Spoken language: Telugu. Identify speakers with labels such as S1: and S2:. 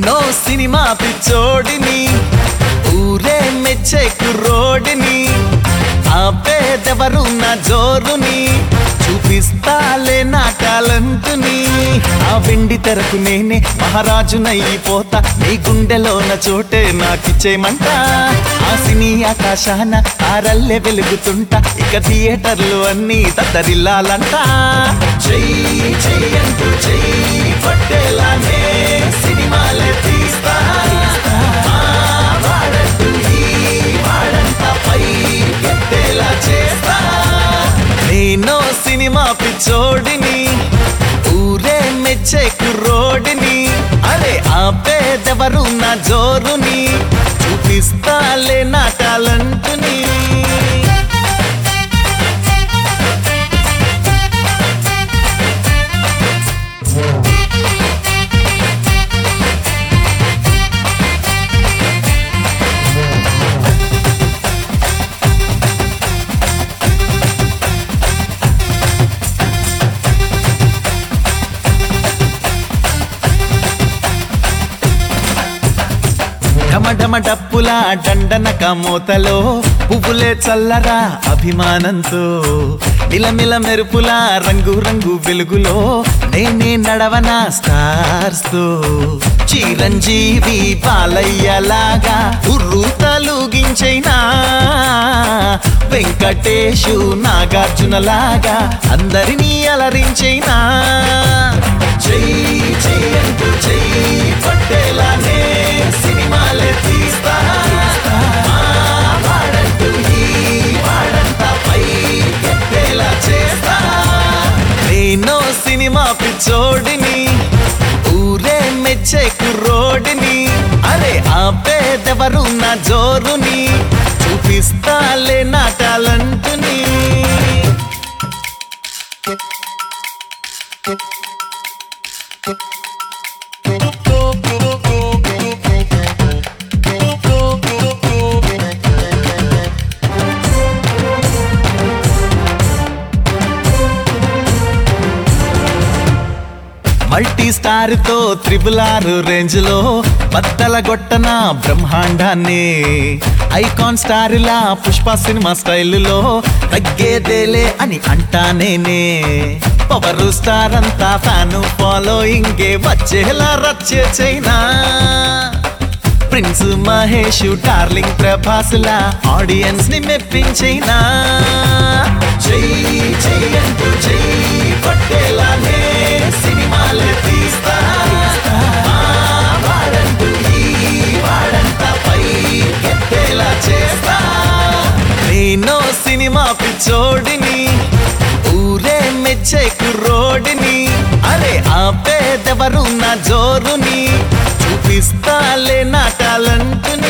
S1: నేనో సినిమా పిచ్చోడిని ఊరే మెచ్చే కుర్రోడిని ఆపేదెవరు నా జోరుని చూపిస్తాలే నా టాలెంటుని ఆ వెండి తెరకు నేనే మహారాజునైపోతా నీ గుండెలోన చోటే నాకిచ్చేయమంట ఆ సినీ ఆకాశాన తారల్లే వెలుగుతుంటా ఇక థియేటర్లు అన్నీ దద్దరిల్లాలంట చెయ్యి చెయ్యంటూ చెయ్యి పట్టేలానే సినిమాలే తీస్తా ఆ వాడంటూ ఈ వాడంతా పై ఎత్తేలా చేస్తా నేను సినిమా పిచ్చోడిని ఊరే మెచ్చే కుర్రోడిని అరే ఆపేదెవరు నా జోరుని చూపిస్తాలే నా టాలెంటుని ఢమఢమ డప్పుల దండనక మూతలో పువ్వులే చల్లరా అభిమానంతో మిలమిల మెరుపుల రంగు రంగు వెలుగులో నేనే నడవనా స్టార్స్ తో చిరంజీవి పాలయ్యలాగా ఉర్రు తలుగించైనా వెంకటేశు నాగార్జునలాగా అందరినీ అలరించైనా చెయ్యి చెయ్యంటూ చెయ్యి పట్టేలానే సినిమాలే తీస్తా ఆ వాడంటూ ఈ వాడంతా పై ఎత్తేలా చేస్తా నేను సినిమా పిచ్చోడిని ఊరే మెచ్చే కుర్రోడిని అరే ఆపేదెవరు నా జోరుని చూపిస్తాలే నా టాలెంటుని మల్టీ స్టార్ తో త్రిబుల్ ఆర్ రేంజ్ లో బద్దల గొట్టన బ్రహ్మాండాన్ని ఐకాన్ స్టార్ లా పుష్ప సినిమా స్టైల్లో తగ్గేదేలే అని అంటానేనే పవర్ స్టార్ అంతా ఫ్యాను ఫాలోయింగే వచ్చేలా రచ్చే చైనా ప్రిన్స్ మహేష్ డార్లింగ్ ప్రభాస్లా ఆడియన్స్ ని మెప్పించైనా చెయ్యి చెయ్యంటూ చెయ్యి పట్టేలానే సినిమాలే తీస్తా ఆ వాడంటూ ఈ వాడంతా పై ఎత్తేలా చేస్తా నేను సినిమా పిచ్చోడిని ఊరే మెచ్చే కుర్రోడిని అరే ఆపేదెవరు నా జోరుని చూపిస్తాలే నా టాలెంటుని